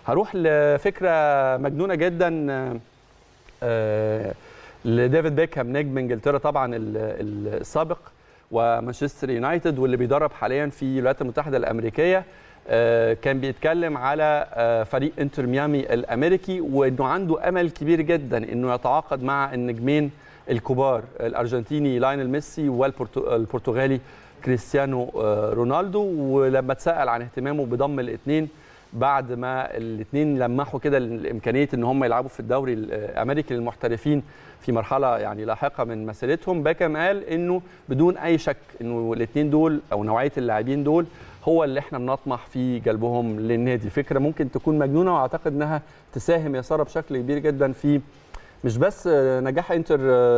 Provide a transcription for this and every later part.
هروح لفكره مجنونه جدا آه، آه، لديفيد بيكهام نجم انجلترا طبعا ال- ال- السابق ومانشستر يونايتد واللي بيدرب حاليا في الولايات المتحده الامريكيه آه، كان بيتكلم على آه، فريق انتر ميامي الامريكي وانه عنده امل كبير جدا انه يتعاقد مع النجمين الكبار الارجنتيني لاينل ميسي والبرتغالي كريستيانو آه، رونالدو ولما اتسال عن اهتمامه بضم الاثنين بعد ما الاثنين لمحوا كده الامكانيه ان هم يلعبوا في الدوري الامريكي للمحترفين في مرحله يعني لاحقه من مسيرتهم باكام قال انه بدون اي شك انه الاثنين دول او نوعيه اللاعبين دول هو اللي احنا بنطمح في جلبهم للنادي فكره ممكن تكون مجنونه واعتقد انها تساهم يا ساره بشكل كبير جدا في مش بس نجاح انتر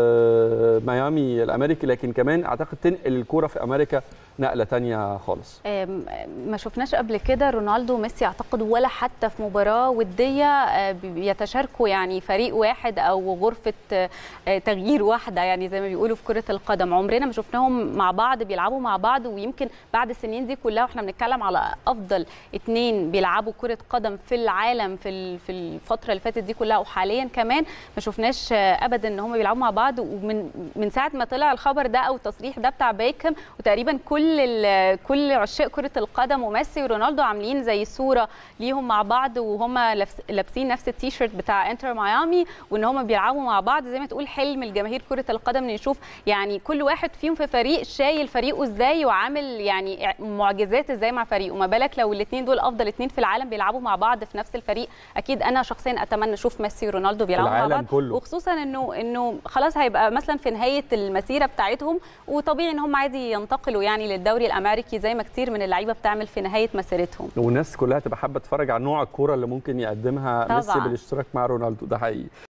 ميامي الامريكي لكن كمان اعتقد تنقل الكوره في امريكا نقله تانية خالص آم، ما شفناش قبل كده رونالدو وميسي اعتقد ولا حتى في مباراه وديه آه، بيتشاركوا يعني فريق واحد او غرفه آه، تغيير واحده يعني زي ما بيقولوا في كره القدم عمرنا ما شفناهم مع بعض بيلعبوا مع بعض ويمكن بعد السنين دي كلها واحنا بنتكلم على افضل اتنين بيلعبوا كره قدم في العالم في ال- في الفتره اللي فاتت دي كلها وحاليا كمان ما شفناش آه، ابدا ان هم بيلعبوا مع بعض ومن من ساعه ما طلع الخبر ده او التصريح ده بتاع بيكهام وتقريبا كل ال- كل عشاق كره القدم وميسي ورونالدو عاملين زي صوره ليهم مع بعض وهم لابس- لابسين نفس التيشيرت بتاع انتر ميامي وان هم بيلعبوا مع بعض زي ما تقول حلم الجماهير كره القدم ان يشوف يعني كل واحد فيهم في فريق شايل فريقه ازاي وعامل يعني معجزات ازاي مع فريقه ما بالك لو الاثنين دول افضل اثنين في العالم بيلعبوا مع بعض في نفس الفريق اكيد انا شخصيا اتمنى اشوف ميسي ورونالدو بيلعبوا مع العالم بعض كله. وخصوصا انه انه خلاص هيبقى مثلا في نهايه المسيره بتاعتهم وطبيعي ان هم عادي ينتقلوا يعني للدوري الامريكي زي ما كتير من اللعيبه بتعمل في نهايه مسيرتهم والناس كلها تبقى حابه تتفرج على نوع الكوره اللي ممكن يقدمها ميسي طبعاً. بالاشتراك مع رونالدو ده حقيقي